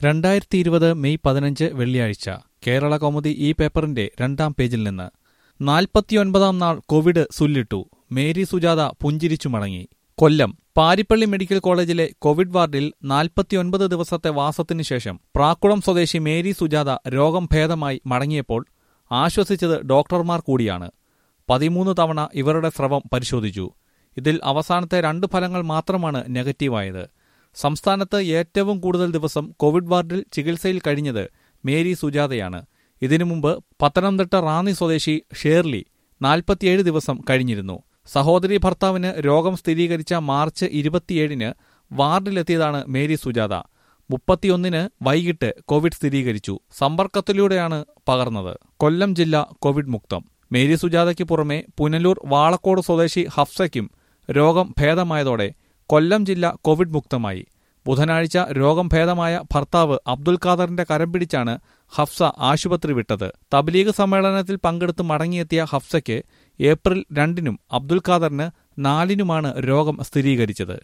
രണ്ടായിരത്തി ഇരുപത് മെയ് പതിനഞ്ച് വെള്ളിയാഴ്ച കേരള കൗമുദി ഈ പേപ്പറിന്റെ രണ്ടാം പേജിൽ നിന്ന് നാൽപ്പത്തിയൊൻപതാം നാൾ കോവിഡ് സുല്ലിട്ടു മേരി സുജാത പുഞ്ചിരിച്ചു മടങ്ങി കൊല്ലം പാരിപ്പള്ളി മെഡിക്കൽ കോളേജിലെ കോവിഡ് വാർഡിൽ നാൽപ്പത്തിയൊൻപത് ദിവസത്തെ വാസത്തിനു ശേഷം പ്രാക്കുളം സ്വദേശി മേരി സുജാത രോഗം ഭേദമായി മടങ്ങിയപ്പോൾ ആശ്വസിച്ചത് ഡോക്ടർമാർ കൂടിയാണ് പതിമൂന്ന് തവണ ഇവരുടെ സ്രവം പരിശോധിച്ചു ഇതിൽ അവസാനത്തെ രണ്ട് ഫലങ്ങൾ മാത്രമാണ് നെഗറ്റീവായത് സംസ്ഥാനത്ത് ഏറ്റവും കൂടുതൽ ദിവസം കോവിഡ് വാർഡിൽ ചികിത്സയിൽ കഴിഞ്ഞത് മേരി സുജാതയാണ് ഇതിനു മുമ്പ് പത്തനംതിട്ട റാന്നി സ്വദേശി ഷേർലി നാൽപ്പത്തിയേഴ് ദിവസം കഴിഞ്ഞിരുന്നു സഹോദരി ഭർത്താവിന് രോഗം സ്ഥിരീകരിച്ച മാർച്ച് ഇരുപത്തിയേഴിന് വാർഡിലെത്തിയതാണ് മേരി സുജാത മുപ്പത്തിയൊന്നിന് വൈകിട്ട് കോവിഡ് സ്ഥിരീകരിച്ചു സമ്പർക്കത്തിലൂടെയാണ് പകർന്നത് കൊല്ലം ജില്ല കോവിഡ് മുക്തം മേരി സുജാതയ്ക്ക് പുറമെ പുനലൂർ വാളക്കോട് സ്വദേശി ഹഫ്സയ്ക്കും രോഗം ഭേദമായതോടെ കൊല്ലം ജില്ല കോവിഡ് മുക്തമായി ബുധനാഴ്ച രോഗം ഭേദമായ ഭർത്താവ് അബ്ദുൽ ഖാദറിന്റെ കരം പിടിച്ചാണ് ഹഫ്സ ആശുപത്രി വിട്ടത് തബ്ലീഗ് സമ്മേളനത്തിൽ പങ്കെടുത്ത് മടങ്ങിയെത്തിയ ഹഫ്സയ്ക്ക് ഏപ്രിൽ രണ്ടിനും അബ്ദുൽ ഖാദറിന് നാലിനുമാണ് രോഗം സ്ഥിരീകരിച്ചത്